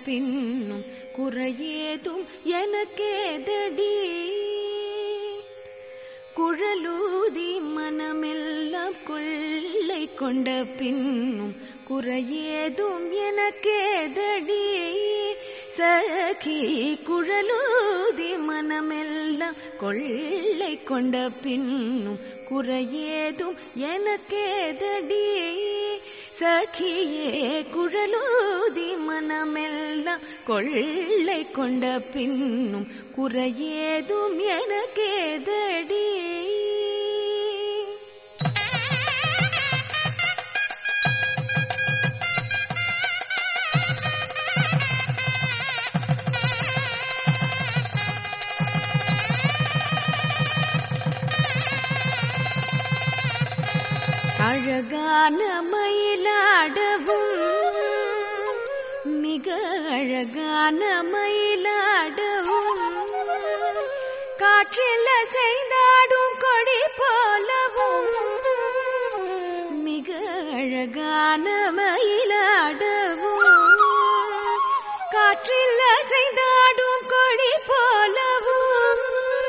பின்னும் குறையேதும் எனக்கேதடி குழலூதி மனமெல்லாம் கொள்ளை கொண்ட பின்னும் குறையேதும் எனக்கேதடி சகி குழலூதி மனமெல்லாம் கொள்ளை கொண்ட பின்னும் குறையேதும் எனக்கேதடி சகியே குழலூதி மனமெல்லாம் கொள்ளை கொண்ட பின்னும் குறையேதும் எனக்கேதடி அழகான மயிலாடவும் மிக அழகான மயிலாடவும் காற்றில் செய்தாடும் கொடி போலவும் மிக அழகான மயிலாடவும் காற்றில் செய்தாடும் கொடி போலவும்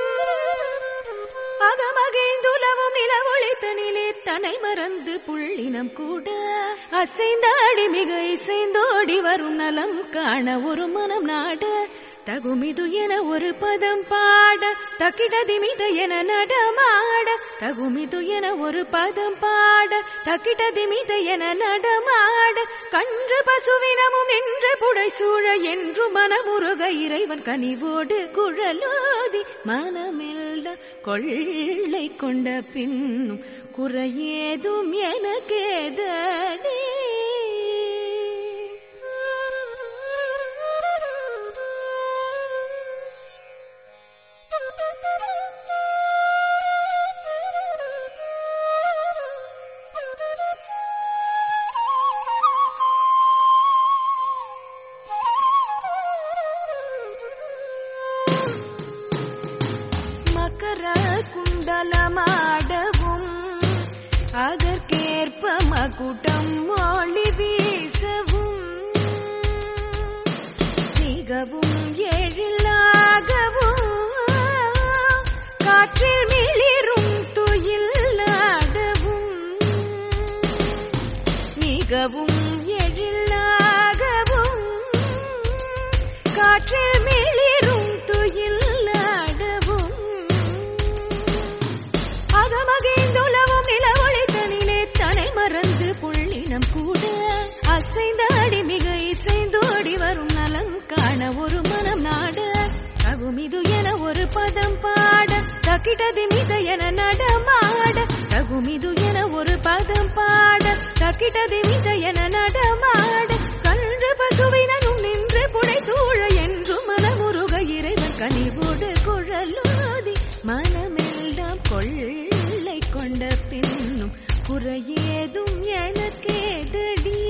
அகமகிழ்ந்துலவும் நிலவொழித்தனிலே தனை மறந்து புள்ளினம் கூட அசைந்தாடி மிக இசைந்தோடி வரும் நலம் காண ஒரு மனம் நாட தகுமிது என ஒரு பதம் பாட தக்கிடதிமித என நடமாட தகுமிது என ஒரு பதம் பாட தக்கிடதிமித என நடமாட கன்று பசுவினமும் நின்று புடை சூழ என்று மனமுருக இறைவன் கனிவோடு குழலோதி மனமெல்ல கொள்ளை கொண்ட பின்னும் குறையேதும் எனக்கேதடி மகர குண்டலமாடவும் அதற்கேற்ப மகுடம் ஒளி வீசவும் மிகவும் எழிலாகவும் காற்றில் மிளிரும் துயிலாடவும் மிகவும் எழிலாகவும் காற்றில் மிளிரும் துயிலாடவும் அகமகிழ்ந்துலவும் நிலவொழித்தனிலே தனை மறந்து புள்ளினம் கூட அசைந்தாடி மிக இசைந்தோடி வரும் நலம் காண ஒரு மனம் நாட தகுமிது என ஒரு பதம் பாட தக்கிடதி மித என நடமாட தகுமிது என ஒரு பதம் பாட தக்கிடதி மித என நடமாட கன்று பசுவினும் நின்று புடை சூழ என்று மனமுருக இறைவன் கனிவோடு குழலோதி மனமெல்லாம் கொள்ளை கொண்ட பின்னும் குறையேதும் எனக்கேதடி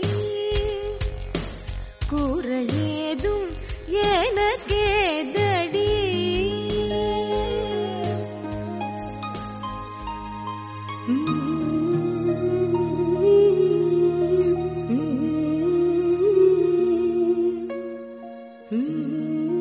குறையேதும் எனக்கேதடி Mm-hmm.